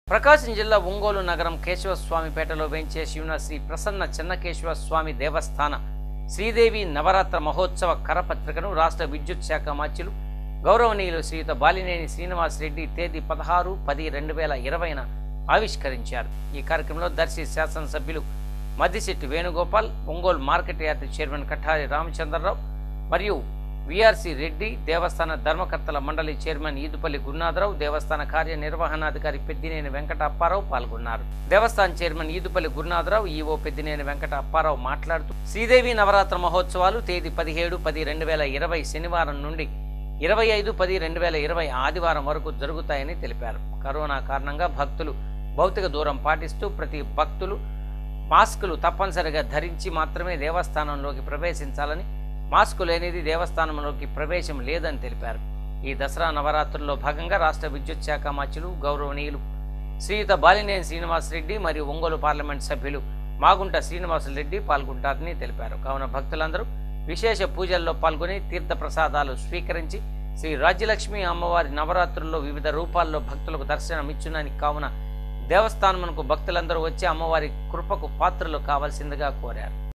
ప్రకాశం జిల్లా ఒంగోలు నగరం కేశవస్వామిపేటలో వెంచే శివన శ్రీ ప్రసన్న చెన్నకేశవ స్వామి దేవస్థాన శ్రీదేవి నవరాత్ర మహోత్సవ కరపత్రికను రాష్ట్ర విద్యుత్ శాఖ మాచ్యులు గౌరవనీయులు శ్రీయుత బాలినేని శ్రీనివాస్ రెడ్డి తేదీ పదహారు పది రెండు వేల ఇరవైన ఆవిష్కరించారు ఈ కార్యక్రమంలో దర్శి శాసనసభ్యులు Maddisetti Venugopal Ongole market yard chairman Kathari Ramachandrarao మరియు విఆర్సి రెడ్డి దేవస్థాన ధర్మకర్తల మండలి చైర్మన్ ఈదుపల్లి గురునాథరావు దేవస్థాన కార్యనిర్వహణాధికారి పెద్దినేని వెంకట అప్పారావు పాల్గొన్నారు దేవస్థాన చైర్మన్ ఈదుపల్లి గురునాథరావు ఈవో పెద్దినేని వెంకట అప్పారావు మాట్లాడుతూ శ్రీదేవి నవరాత్ర మహోత్సవాలు తేదీ పదిహేడు పది రెండు వేల ఇరవై శనివారం నుండి ఇరవై ఐదు పది రెండు వేల ఇరవై ఆదివారం వరకు జరుగుతాయని తెలిపారు కరోనా కారణంగా భక్తులు భౌతిక దూరం పాటిస్తూ ప్రతి భక్తులు మాస్కులు తప్పనిసరిగా ధరించి మాత్రమే దేవస్థానంలోకి ప్రవేశించాలని మాస్కు లేనిది దేవస్థానంలోకి ప్రవేశం లేదని తెలిపారు ఈ దసరా నవరాత్రుల్లో భాగంగా రాష్ట్ర విద్యుత్ శాఖ మాచులు గౌరవనీయులు శ్రీయుత బాలినేని శ్రీనివాస్ రెడ్డి మరియు ఒంగోలు పార్లమెంట్ సభ్యులు మాగుంట శ్రీనివాసరెడ్డి పాల్గొంటారని తెలిపారు కావున భక్తులందరూ విశేష పూజల్లో పాల్గొని తీర్థ ప్రసాదాలు స్వీకరించి శ్రీ రాజ్యలక్ష్మి అమ్మవారి నవరాత్రుల్లో వివిధ రూపాల్లో భక్తులకు దర్శనం ఇచ్చునని కావున దేవస్థానమునకు భక్తులందరూ వచ్చి అమ్మవారి కృపకు పాత్రలు కావాల్సిందిగా కోరారు